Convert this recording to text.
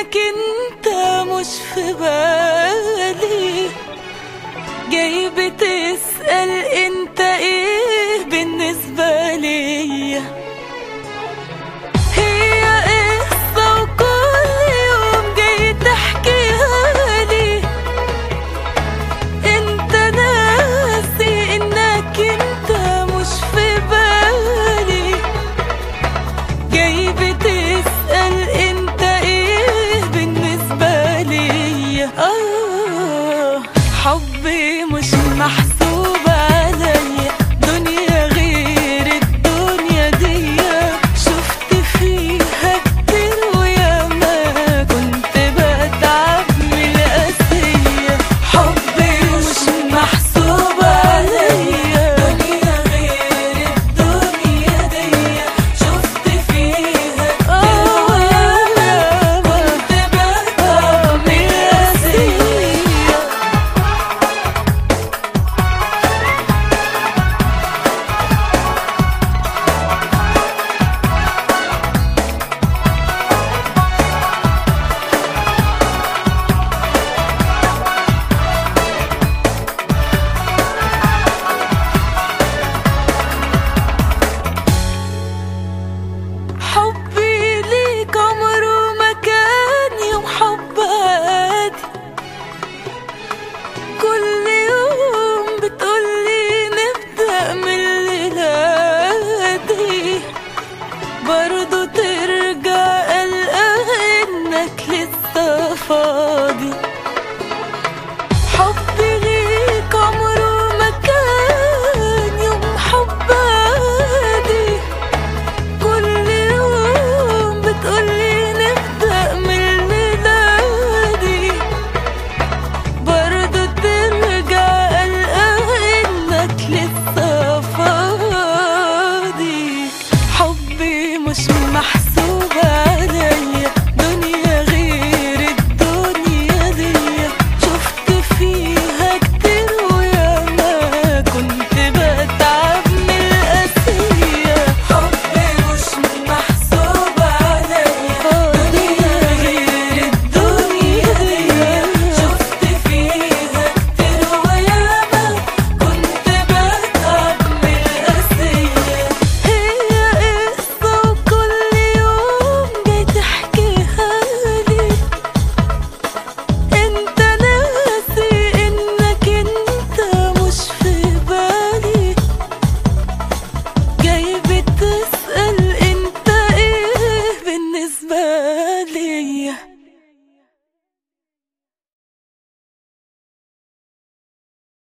انك انت مش في بالي جاي بتسأل انت ايه بالنسبة ليا هي قصة وكل يوم جاي تحكيها لي انت ناسي انك انت مش في بالي جاي بتسأل انت ايه بالنسبة ليا آه حبي مش محسوب عليا دنيا غير الدنيا دي شفت فيها كتير وياما كنت بتعب من القاسية حبي مش محسوب عليا دنيا غير الدنيا دي شفت فيها كتير وياما كنت بتعب من القاسية حبي ليك عمره ما كان يوم حب عادي كل يوم بتقولي نبدأ من الليلة برضو ترجع قلقان انك لسه فاضي حبي ليك عمره ما كان يوم حب عادي كل يوم بتقولي نبدأ من الميلادي برضو ترجع قلقان انك لسه فاضي حبي مش محسوب عليا دنيا غير الدنيا دي شفت فيها كتير وياما كنت بتعب من القاسية حبي مش محسوب عليا دنيا غير الدنيا دي شفت فيها كتير وياما كنت بتعب من القاسية هي قصة وكل يوم جاي تحكيها لي انت ناسي انك انت مش في بالي جاي بتسأل انت ايه بالنسبة ليا